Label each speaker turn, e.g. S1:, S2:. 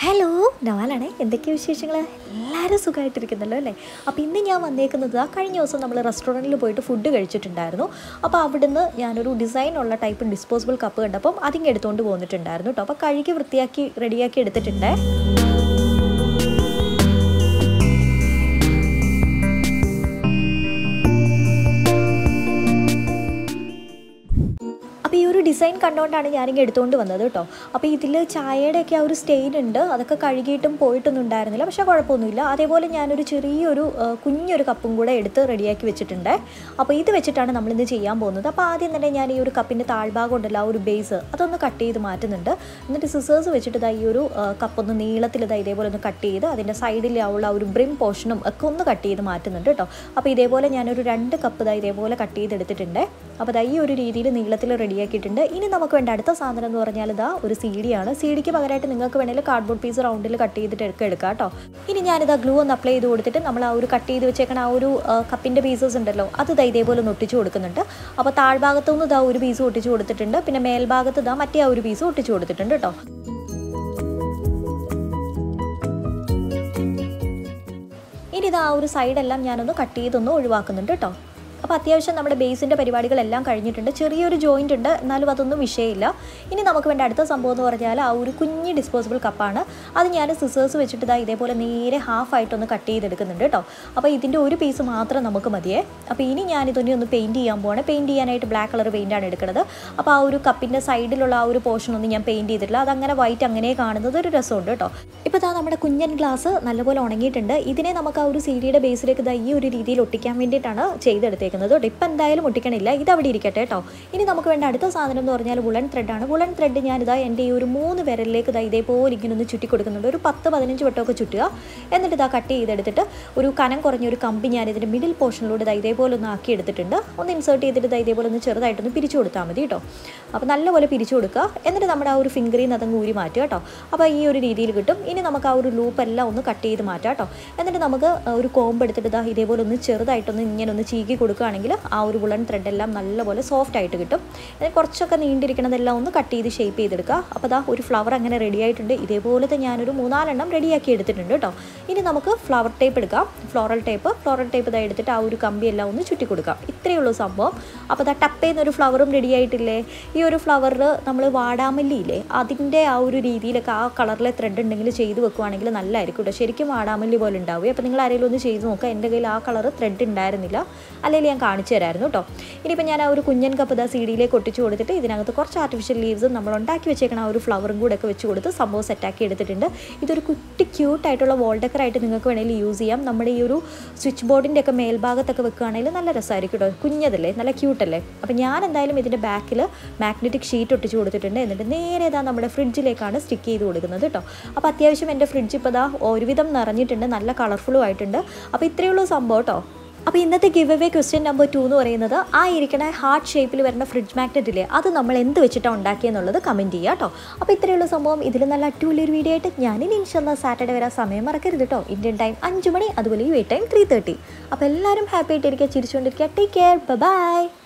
S1: hello നവാലാണേ എന്തൊക്കെയാണ് വിശേഷങ്ങൾ എല്ലാവരും സുഖമായിട്ടിരിക്കുന്നല്ലോ അല്ലേ അപ്പോൾ ഇന്ന് ഞാൻ വന്നേക്കുന്നത് ആ കഴിഞ്ഞ ദിവസം നമ്മൾ റെസ്റ്റോറൻറ്റിൽ പോയിട്ട് ഫുഡ് കഴിച്ചിട്ടുണ്ടായിരുന്നു അപ്പോൾ അവിടുന്ന് ഞാനൊരു ഡിസൈനുള്ള ടൈപ്പ് ഡിസ്പോസിബിൾ കപ്പ് കണ്ടപ്പം അതിങ്ങ് എടുത്തുകൊണ്ട് പോന്നിട്ടുണ്ടായിരുന്നു കേട്ടോ അപ്പോൾ കഴുകി വൃത്തിയാക്കി റെഡിയാക്കി എടുത്തിട്ടുണ്ടേ അപ്പോൾ ഈ ഒരു ഡിസൈൻ കണ്ടുകൊണ്ടാണ് ഞാനിങ്ങനെ എടുത്തുകൊണ്ട് വന്നത് കേട്ടോ അപ്പോൾ ഇതിൽ ചായയുടെയൊക്കെ ആ ഒരു സ്റ്റെയിൻ ഉണ്ട് അതൊക്കെ കഴുകിയിട്ടും പോയിട്ടൊന്നും ഉണ്ടായിരുന്നില്ല പക്ഷേ കുഴപ്പമൊന്നുമില്ല അതേപോലെ ഞാനൊരു ചെറിയൊരു ആ, കുഞ്ഞൊരു കപ്പും കൂടെ എടുത്ത് റെഡിയാക്കി വെച്ചിട്ടുണ്ട് അപ്പോൾ ഇത് വെച്ചിട്ടാണ് നമ്മളിന്ന് ചെയ്യാൻ പോകുന്നത് അപ്പോൾ ആദ്യം തന്നെ ഞാൻ ഈ ഒരു കപ്പിൻ്റെ താഴ്ഭാഗം ഉണ്ടല്ലോ ആ ഒരു ബേസ് അതൊന്ന് കട്ട് ചെയ്ത് മാറ്റുന്നുണ്ട് എന്നിട്ട് സിസേഴ്സ് വെച്ചിട്ട് ഇതാ ഈ ഒരു ആ, കപ്പൊന്ന് നീളത്തിൽ ഇതാ ഇതേപോലെ ഒന്ന് കട്ട് ചെയ്ത് അതിൻ്റെ സൈഡിൽ ഉള്ള ആ ഒരു ബ്രിം പോർഷനും ഒക്കെ ഒന്ന് കട്ട് ചെയ്ത് മാറ്റുന്നുണ്ട് കേട്ടോ അപ്പോൾ ഇതേപോലെ ഞാനൊരു രണ്ട് കപ്പ് ഇതാ ഇതേപോലെ കട്ട് ചെയ്തെടുത്തിട്ടുണ്ട് അപ്പോൾ ദാ ഈ ഒരു രീതിയിൽ നീളത്തിൽ റെഡിയാക്കിയിട്ടുണ്ട് ഇനി നമുക്ക് വേണ്ട അടുത്ത സാധനം എന്ന് പറഞ്ഞാൽ ഇതാ ഒരു സി ഡി ആണ് സി ഡിക്ക് പകരമായിട്ട് നിങ്ങൾക്ക് വേണമെങ്കിൽ കാർഡ്ബോർഡ് പീസ് റൗണ്ടിൽ കട്ട് ചെയ്തിട്ട് എടുക്കുക എടുക്കാം കേട്ടോ ഇനി ഞാനിതാ ഗ്ലൂ ഒന്ന് അപ്ലൈ ചെയ്ത് കൊടുത്തിട്ട് നമ്മൾ ആ ഒരു കട്ട് ചെയ്ത് വെച്ചേക്കണ ആ ഒരു കപ്പിൻ്റെ പീസസ് ഉണ്ടല്ലോ അത് ദാ ഇതേപോലെ ഒന്ന് ഒട്ടിച്ച് കൊടുക്കുന്നുണ്ട് അപ്പോൾ താഴ്ഭാഗത്തു നിന്ന് ഇതാ ഒരു പീസ് ഒട്ടിച്ച് കൊടുത്തിട്ടുണ്ട് പിന്നെ മേൽഭാഗത്ത് ഇതാ മറ്റേ ആ ഒരു പീസ് ഒട്ടിച്ച് കൊടുത്തിട്ടുണ്ട് കേട്ടോ ഇനി ഇത് ആ ഒരു സൈഡെല്ലാം ഞാനൊന്ന് കട്ട് ചെയ്തൊന്ന് ഒഴിവാക്കുന്നുണ്ട് കേട്ടോ അപ്പോൾ അത്യാവശ്യം നമ്മുടെ ബേസിൻ്റെ പരിപാടികളെല്ലാം കഴിഞ്ഞിട്ടുണ്ട് ചെറിയൊരു ജോയിൻ്റ് ഉണ്ട് എന്നാലും അതൊന്നും വിഷയമില്ല ഇനി നമുക്ക് വേണ്ട അടുത്ത സംഭവം എന്ന് പറഞ്ഞാൽ ആ ഒരു കുഞ്ഞ് ഡിസ്പോസിബിൾ കപ്പാണ് അത് ഞാൻ സിസേഴ്സ് വെച്ചിട്ട് ഇതാ ഇതേപോലെ നേരെ ഹാഫ് ആയിട്ടൊന്ന് കട്ട് ചെയ്തെടുക്കുന്നുണ്ട് കേട്ടോ അപ്പോൾ ഇതിൻ്റെ ഒരു പീസ് മാത്രം നമുക്ക് മതിയേ അപ്പോൾ ഇനി ഞാനിതൊന്നെ ഒന്ന് പെയിൻറ്റ് ചെയ്യാൻ പോവാണ് പെയിൻറ്റ് ചെയ്യാനായിട്ട് ബ്ലാക്ക് കളർ പെയിൻ്റാണ് എടുക്കുന്നത് അപ്പോൾ ആ ഒരു കപ്പിൻ്റെ സൈഡിലുള്ള ആ ഒരു പോർഷൻ ഒന്നും ഞാൻ പെയിൻറ്റ് ചെയ്തിട്ടില്ല അതങ്ങനെ വൈറ്റ് അങ്ങനെ കാണുന്നത് ഒരു രസമുണ്ട് കേട്ടോ ഇപ്പോൾ ഇതാ നമ്മുടെ കുഞ്ഞൻ ഗ്ലാസ് നല്ലപോലെ ഉണങ്ങിയിട്ടുണ്ട് ഇതിനെ നമുക്ക് ആ ഒരു സീഡിയുടെ ബേസിലേക്ക് ഇതാ ഈ ഒരു രീതിയിൽ ഒട്ടിക്കാൻ വേണ്ടിയിട്ടാണ് ചെയ്തെടുത്തേക്കുന്നത് കേട്ടോ ഇപ്പം എന്തായാലും ഒട്ടിക്കണില്ല ഇത് അവിടെ ഇരിക്കട്ടെ കേട്ടോ ഇനി നമുക്ക് വേണ്ട അടുത്ത സാധനം എന്ന് പറഞ്ഞാൽ വുളൻ ത്രെഡാണ് വുളൻ ത്രെഡ് ഞാനിതാ എൻ്റെ ഈ ഒരു മൂന്ന് വിരലിലേക്ക് ഇതാ ഇതേപോലെ ഇങ്ങനെ ഒന്ന് ചുറ്റി കൊടുക്കുന്നുണ്ട് ഒരു പത്ത് പതിനഞ്ച് വട്ടമൊക്കെ ചുറ്റുക എന്നിട്ട് ഇതാ കട്ട് ചെയ്തെടുത്തിട്ട് ഒരു കനം കുറഞ്ഞ ഒരു കമ്പി ഞാൻ ഇതിൻ്റെ മിഡിൽ പോർഷനിലൂടെ ഇതാ ഇതേപോലെ ഒന്ന് ആക്കി എടുത്തിട്ടുണ്ട് ഒന്ന് ഇൻസേർട്ട് ചെയ്തിട്ട് ഇതാ ഇതേപോലെ ഒന്ന് ചെറുതായിട്ടൊന്ന് പിരിച്ചു കൊടുത്താൽ മതി കേട്ടോ അപ്പോൾ നല്ലപോലെ പിരിച്ചു കൊടുക്കുക എന്നിട്ട് നമ്മുടെ ആ ഒരു ഫിംഗറിൽ നിന്ന് അതങ്ങ് ഊരി മാറ്റുക കേട്ടോ അപ്പോൾ ഈ ഒരു രീതിയിൽ കിട്ടും ഇനി നമുക്ക് ആ ഒരു ലൂപ്പ് എല്ലാം ഒന്ന് കട്ട് ചെയ്ത് മാറ്റാം കേട്ടോ എന്നിട്ട് നമുക്ക് ഒരു കോമ്പ് എടുത്തിട്ട് ഇതാ ഇതേപോലെ ഒന്ന് ചെറുതായിട്ടൊന്ന് ഇങ്ങനെ ഒന്ന് ചീകി കൊടുക്കുകയാണെങ്കിൽ ആ ഒരു വുളൻ ത്രെഡ് എല്ലാം നല്ലപോലെ സോഫ്റ്റ് ആയിട്ട് കിട്ടും എന്നിട്ട് കുറച്ചൊക്കെ നീണ്ടിരിക്കണതെല്ലാം ഒന്ന് കട്ട് ചെയ്ത് ഷേപ്പ് ചെയ്തെടുക്കുക അപ്പോൾ ദാ ഒരു ഫ്ലവർ അങ്ങനെ റെഡി ആയിട്ടുണ്ട് ഇതേപോലത്തെ ഞാനൊരു മൂന്നാലെണ്ണം റെഡിയാക്കി എടുത്തിട്ടുണ്ട് കേട്ടോ ഇനി നമുക്ക് ഫ്ലവർ ടേപ്പ് എടുക്കാം ഫ്ലോറൽ ടേപ്പ് ഫ്ലോറൽ ടേപ്പ് ഇതാ എടുത്തിട്ട് ആ ഒരു കമ്പി എല്ലാം ഒന്ന് ചുറ്റി കൊടുക്കാം ഇത്രയേ ഉള്ളൂ സംഭവം അപ്പോൾ ദാ ടപ്പ് ചെയ്യുന്ന ഒരു ഫ്ലവറും റെഡി ആയിട്ടില്ലേ ഈ ഒരു ഫ്ലവറിൽ നമ്മൾ വാടാമല്ലി ഇല്ലേ അതിൻ്റെ ആ ഒരു രീതിയിലൊക്കെ ആ കളറിലെ ത്രെഡ് ഉണ്ടെങ്കിൽ ചെയ്ത് വെക്കുവാണെങ്കിൽ നല്ലതായിരിക്കും കേട്ടോ ശരിക്കും വാടാമല്ലി പോലെ ഉണ്ടാവുക അപ്പോൾ നിങ്ങൾ ആരെങ്കിലും ഒന്ന് ചെയ്ത് നോക്കുക എൻ്റെ കയ്യിൽ ആ കളർ ത്രെഡ് ഉണ്ടായിരുന്നില്ല അല്ലെങ്കിൽ ഞാൻ കാണിച്ചു തരായിരുന്നു കേട്ടോ ഇനിയിപ്പോൾ ഞാൻ ആ ഒരു കുഞ്ഞൻ കപ്പ് ഇതാ സി ഡിയിലേക്ക് ഒട്ടിച്ച് കൊടുത്തിട്ട് ഇതിനകത്ത് കുറച്ച് ആർട്ടിഫിഷ്യൽ ലീവ്സും നമ്മൾ ഉണ്ടാക്കി വെച്ചേക്കണ ആ ഒരു ഫ്ലവറും കൂടെ ഒക്കെ വെച്ച് കൊടുത്ത് സംഭവം സെറ്റാക്കി എടുത്തിട്ടുണ്ട് ഇതൊരു കുട്ടി ക്യൂട്ടായിട്ടുള്ള വോൾ ഡെക്കറായിട്ട് നിങ്ങൾക്ക് വേണമെങ്കിൽ യൂസ് ചെയ്യാം നമ്മുടെ ഈ ഒരു സ്വിച്ച് ബോർഡിൻ്റെ ഒക്കെ മേൽഭാഗത്തൊക്കെ വെക്കുകയാണെങ്കിൽ നല്ല രസമായിരിക്കും കേട്ടോ കുഞ്ഞതല്ലേ നല്ല ക്യൂട്ടല്ലേ അപ്പോൾ ഞാൻ എന്തായാലും ഇതിൻ്റെ ബാക്കിൽ മാഗ്നറ്റിക് ഷീറ്റ് ഒട്ടിച്ച് കൊടുത്തിട്ടുണ്ട് എന്നിട്ട് നേരെ ഇതാ നമ്മുടെ ഫ്രിഡ്ജിലേക്കാണ് സ്റ്റിക്ക് ചെയ്ത് കൊടുക്കുന്നത് കേട്ടോ അപ്പോൾ അത്യാവശ്യം എൻ്റെ ഫ്രിഡ്ജ് ഇപ്പോൾ ഇതാ ഒരുവിധം നിറഞ്ഞിട്ടുണ്ട് നല്ല കളർഫുള്ളും ആയിട്ടുണ്ട് അപ്പോൾ ഇത്രയേ ഉള്ളൂ സംഭവം കേട്ടോ അപ്പോൾ ഇന്നത്തെ giveaway question number two എന്ന് പറയുന്നത് ആ ഇരിക്കണ ഹാർട്ട് ഷേപ്പിൽ വരുന്ന ഫ്രിഡ്ജ് മാഗ്നറ്റ് ഇല്ലേ അത് നമ്മൾ എന്ത് വെച്ചിട്ടാണ് ഉണ്ടാക്കിയെന്നുള്ളത് കമൻറ്റ് ചെയ്യുക കേട്ടോ അപ്പോൾ ഇത്രയുള്ള സംഭവം ഇതിൽ നല്ല അടിപൊളി ഒരു വീഡിയോ ആയിട്ട് ഞാനിനി ഇൻഷല്ല സാറ്റർഡേ വരാൻ സമയം മറക്കരുത് കേട്ടോ ഇന്ത്യൻ ടൈം അഞ്ച് മണി അതുപോലെ U A time three thirty അപ്പോൾ എല്ലാവരും ഹാപ്പി ആയിട്ടിരിക്കുക ചിരിച്ചുകൊണ്ടിരിക്കുക ടേക്ക് കെയർ ബൈ